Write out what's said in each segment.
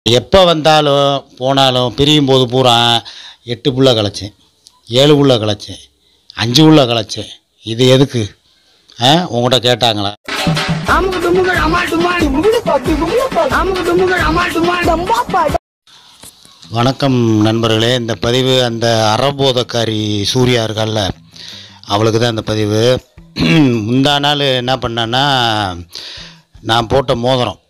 எப்போ வந்தாலும் போனாலும் பிரியும் போது பூரா எட்டு புள்ள கலைச்சேன் ஏழு புள்ள கலைச்சேன் அஞ்சு புள்ள கலைச்சேன் இது எதுக்கு ஆ உங்கள்கிட்ட கேட்டாங்களா அமுக்கு டுமுகள் அமால் டுமால் அமுக்கு டுமுகள் அமால் டுமால் வணக்கம் நண்பர்களே இந்த பதிவு அந்த அறபோதக்காரி சூர்யா இருக்கால்ல அவளுக்கு தான் இந்த பதிவு முந்தா நாள் என்ன பண்ணேன்னா நான் போட்ட மோதிரம்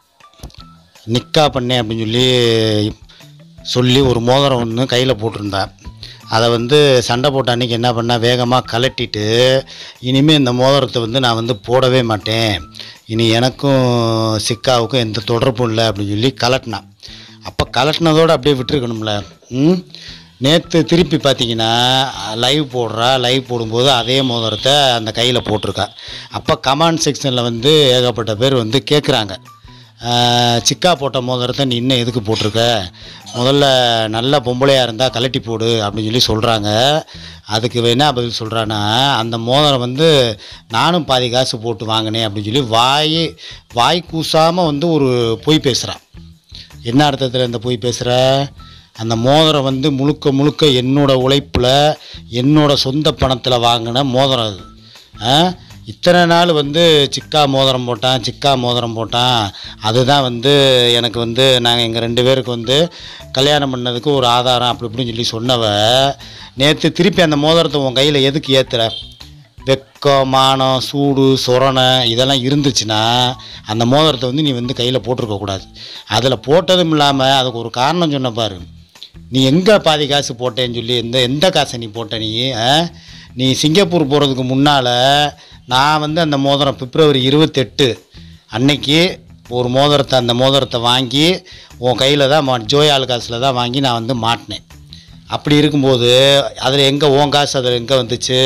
நிக்கா பண்ணேன் அப்படின்னு சொல்லி சொல்லி ஒரு மோதிரம் ஒன்று கையில் போட்டிருந்தேன் அதை வந்து சண்டை போட்ட அன்றைக்கி என்ன பண்ணேன் வேகமாக கலட்டிட்டு இனிமேல் இந்த மோதிரத்தை வந்து நான் வந்து போடவே மாட்டேன் இனி எனக்கும் சிக்காவுக்கும் எந்த தொடர்பும் இல்லை அப்படின்னு சொல்லி கலட்டினான் அப்போ கலட்டினதோடு அப்படியே விட்டுருக்கணும்ல ம் நேற்று திருப்பி பார்த்தீங்கன்னா லைவ் போடுறா லைவ் போடும்போது அதே மோதிரத்தை அந்த கையில் போட்டிருக்கா அப்போ கமெண்ட் செக்ஷனில் வந்து ஏகப்பட்ட பேர் வந்து கேட்குறாங்க சிக்கா போட்ட மோதிரத்தை நீ இன்னும் எதுக்கு போட்டிருக்க முதல்ல நல்ல பொம்பளையாக இருந்தால் கலட்டி போடு அப்படின்னு சொல்லி சொல்கிறாங்க அதுக்கு என்ன பதில் சொல்கிறான்னா அந்த மோதிரம் வந்து நானும் பாதி காசு போட்டு வாங்கினேன் அப்படின்னு சொல்லி வாய் வாய் கூசாமல் வந்து ஒரு பொய் பேசுகிறான் என்ன அர்த்தத்தில் இந்த போய் பேசுகிற அந்த மோதிரம் வந்து முழுக்க முழுக்க என்னோட உழைப்பில் என்னோட சொந்த பணத்தில் வாங்கின மோதிரம் அது ஆ? இத்தனை நாள் வந்து சிக்கா மோதிரம் போட்டான் சிக்கா மோதிரம் போட்டான் அதுதான் வந்து எனக்கு வந்து நாங்கள் எங்கள் ரெண்டு பேருக்கு வந்து கல்யாணம் பண்ணதுக்கு ஒரு ஆதாரம் அப்படி இப்படின்னு சொல்லி சொன்னவ நேற்று திருப்பி அந்த மோதிரத்தை உன் கையில் எதுக்கு ஏற்றுற வெக்கம் மானம் சூடு சொரணை இதெல்லாம் இருந்துச்சுன்னா அந்த மோதிரத்தை வந்து நீ வந்து கையில் போட்டிருக்கக்கூடாது அதில் போட்டதும் இல்லாமல் அதுக்கு ஒரு காரணம் சொன்ன பாரு நீ எங்கே பாதி காசு போட்டேன்னு சொல்லி எந்த எந்த காசை நீ போட்ட நீ ஆ? நீ சிங்கப்பூர் போகிறதுக்கு முன்னால் நான் வந்து அந்த மோதிரம் பிப்ரவரி இருபத்தெட்டு அன்னைக்கு ஒரு மோதிரத்தை அந்த மோதிரத்தை வாங்கி உன் கையில் தான் மா ஜோயால் காசில் தான் வாங்கி நான் வந்து மாட்டினேன் அப்படி இருக்கும்போது அதில் எங்கே உன் காசு அதில் எங்கே வந்துச்சு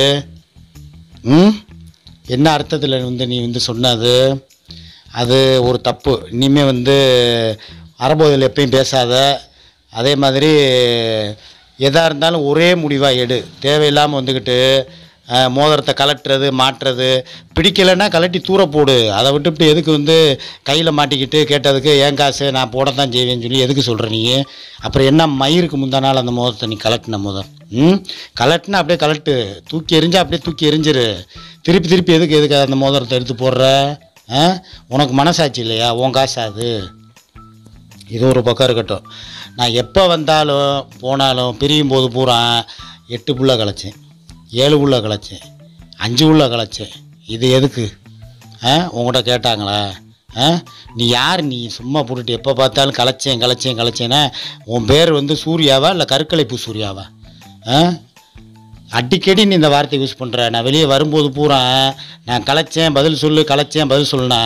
ம் என்ன அர்த்தத்தில் வந்து நீ வந்து சொன்னது அது ஒரு தப்பு இனிமேல் வந்து அறபோதில் எப்பயும் பேசாத அதே மாதிரி எதாக இருந்தாலும் ஒரே முடிவாக எடு தேவையில்லாமல் வந்துக்கிட்டு அஹ், மோதிரத்தை கலட்டுறது மாட்டுறது பிடிக்கலைன்னா கலட்டி தூர போடு அதை விட்டுவிட்டு எதுக்கு வந்து கையில் மாட்டிக்கிட்டு கேட்டதுக்கு ஏன் காசு நான் போடத்தான் செய்வேன்னு சொல்லி எதுக்கு சொல்கிற நீ அப்புறம் என்ன மயிருக்கு முந்தா நாள் அந்த மோதிரத்தை நீ கலட்டின மோதிரம் ம் கலட்டினா அப்படியே கலட்டு தூக்கி எறிஞ்சா அப்படியே தூக்கி எறிஞ்சிரு திருப்பி திருப்பி எதுக்கு எதுக்கு அந்த மோதிரத்தை எடுத்து போடுற ஆ உனக்கு மனசாட்சி இல்லையா உன் காசா அது இது ஒரு பக்கம் இருக்கட்டும் நான் எப்போ வந்தாலும் போனாலும் பிரியும் போது பூரா எட்டு புள்ள கலைச்சேன் ஏழு புள்ள கலைச்சேன் அஞ்சு புள்ள கலைச்சேன் இது எதுக்கு ஆ உங்கள்கிட்ட கேட்டாங்களா ஆ நீ யார் நீ சும்மா போட்டுட்டு எப்போ பார்த்தாலும் கலைச்சேன் கலைச்சேன் கலைச்சேன்னா உன் பேர் வந்து சூர்யாவா இல்லை கருக்கலைப்பு சூர்யாவா ஆ அடிக்கடி நீ இந்த வார்த்தை யூஸ் பண்ணுற நான் வெளியே வரும்போது பூரா நான் கலைச்சேன் பதில் சொல்லு கலைச்சேன் பதில் சொல்லுனா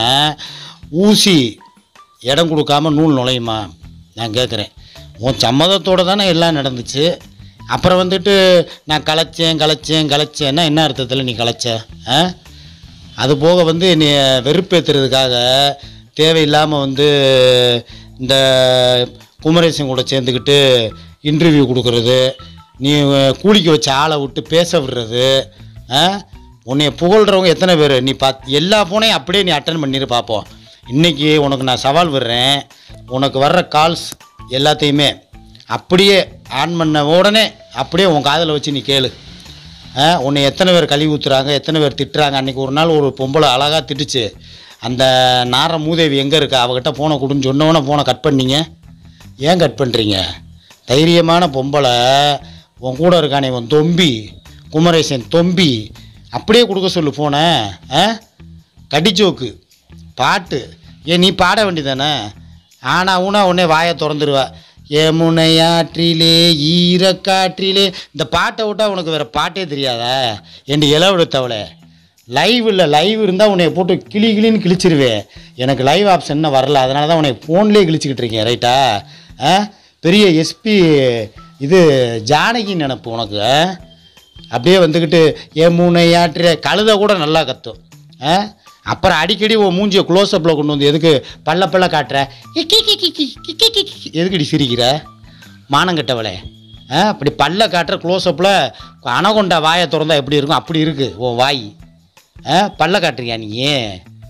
ஊசி இடம் கொடுக்காம நூல் நுழையுமா நான் கேட்குறேன் உன் சம்மதத்தோடு தானே எல்லாம் நடந்துச்சு அப்புறம் வந்துட்டு நான் கலைச்சேன் கலைச்சேன் கலைச்சேன்னா என்ன அர்த்தத்தில் நீ கலைச்ச ஆ அது போக வந்து நீ வெறுப்பேற்றுறதுக்காக தேவையில்லாமல் வந்து இந்த குமரேசன் கூட சேர்ந்துக்கிட்டு இன்டர்வியூ கொடுக்கறது நீ கூலிக்கு வச்ச ஆளை விட்டு பேச விடுறது ஆ? உன்னைய புகழ்கிறவங்க எத்தனை பேர் நீ பாத் எல்லா ஃபோனையும் அப்படியே நீ அட்டன் பண்ணிட்டு பார்ப்போம் இன்றைக்கி உனக்கு நான் சவால் விடுறேன் உனக்கு வர்ற கால்ஸ் எல்லாத்தையுமே அப்படியே ஆன் பண்ண உடனே அப்படியே உன் காதில் வச்சு நீ கேளு ஆ, உன்னை எத்தனை பேர் கழுவி ஊற்றுறாங்க எத்தனை பேர் திட்டுறாங்க அன்றைக்கி ஒரு நாள் ஒரு பொம்பளை அழகாக திட்டுச்சு அந்த நார மூதேவி எங்கே இருக்கா அவகிட்ட ஃபோனை கொடுன்னு சொன்னவொன்னே ஃபோனை கட் பண்ணீங்க ஏன் கட் பண்ணுறீங்க தைரியமான பொம்பளை உன் கூட இருக்கானே உன் தொம்பி குமரேசன் தொம்பி அப்படியே கொடுக்க சொல்லு ஃபோனை ஆ கடிச்சோக்கு பாட்டு ஏன் நீ பாட வேண்டியதானே ஆனா ஊனா உடனே வாயை திறந்துருவா யமுனையாற்றிலே ஈரக்காற்றிலே இந்த பாட்டை விட்டா உனக்கு வேற பாட்டே தெரியாதா என்று இளவெடுத்தவளே லைவ் இல்லை லைவ் இருந்தால் உன்னை போட்டு கிளி கிளின்னு கிழிச்சிருவேன் எனக்கு லைவ் ஆப்ஷன் இன்னும் வரல அதனால தான் உன்னை ஃபோன்லேயே கிழிச்சிக்கிட்டு இருக்கேன் ரைட்டா ஆ பெரிய எஸ்பி இது ஜானகி நினப்பு உனக்கு ஆ? அப்படியே வந்துக்கிட்டு என் மூணை ஆற்றிய கழுதை கூட நல்லா கத்தும் ஆ அப்புறம் அடிக்கடி உன் மூஞ்சியை க்ளோஸ்அப்பில் கொண்டு வந்து எதுக்கு பல்ல பல்ல காட்டுற இக்கி கி கி கி கி கி கி கி. எதுக்குடி சிரிக்கிற மானங்கட்டவளே ஆ அப்படி பல்ல காட்டுற க்ளோஸ்அப்பில் அணகொண்டா வாயை திறந்தா எப்படி இருக்கும் அப்படி இருக்குது உன் வாய் ஆ பல்ல காட்டுறியா நீ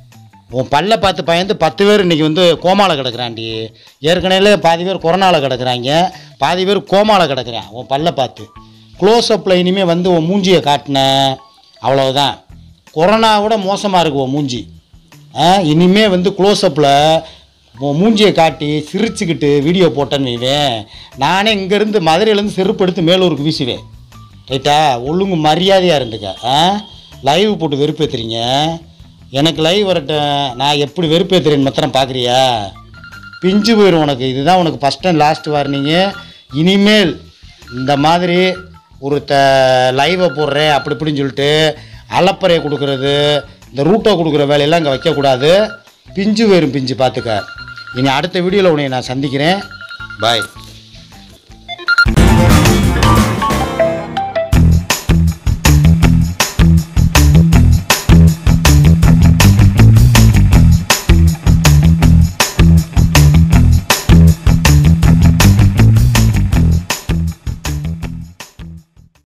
உன் பல்ல பார்த்து பயந்து பத்து பேர் இன்றைக்கி வந்து கோமாவில் கிடக்குறான்டி ஏற்கனவே பாதி பேர் கொரோனாவில் கிடக்குறாங்க பாதி பேர் கோமாவில் கிடக்குறான் உன் பல்ல பார்த்து க்ளோஸ்அப்பில் இனிமேல் வந்து உன் மூஞ்சியை காட்டினேன் அவ்வளவுதான் கொரோனாவோட மோசமாக இருக்கு உன் மூஞ்சி ஆ இனிமே வந்து க்ளோஸ்அப்பில் உன் மூஞ்சியை காட்டி சிரிச்சுக்கிட்டு வீடியோ போட்டேன்னு வைவேன் நானே இங்கேருந்து மதுரையிலேருந்து செருப்பு எடுத்து மேலூருக்கு வீசுவேன் ரைட்டா ஒழுங்கு மரியாதையாக இருந்துக்க ஆ லைவ் போட்டு வெறுப்பேற்றுறீங்க எனக்கு லைவ் வரட்டும் நான் எப்படி வெறுப்பேற்றுறேன்னு மாத்திரம் பார்க்குறியா பிஞ்சு போயிடும் உனக்கு இதுதான் உனக்கு ஃபஸ்ட் அண்ட் லாஸ்ட் வார்னிங்கு இனிமேல் இந்த மாதிரி ஒரு த லைவை போடுறேன் அப்படி இப்படின்னு சொல்லிட்டு அலப்பறையை கொடுக்கறது இந்த ரூட்டை கொடுக்குற வேலையெல்லாம் இங்கே வைக்கக்கூடாது பிஞ்சு போயிடும் பிஞ்சு பார்த்துக்க இனி அடுத்த வீடியோவில் உன்னை நான் சந்திக்கிறேன் பாய்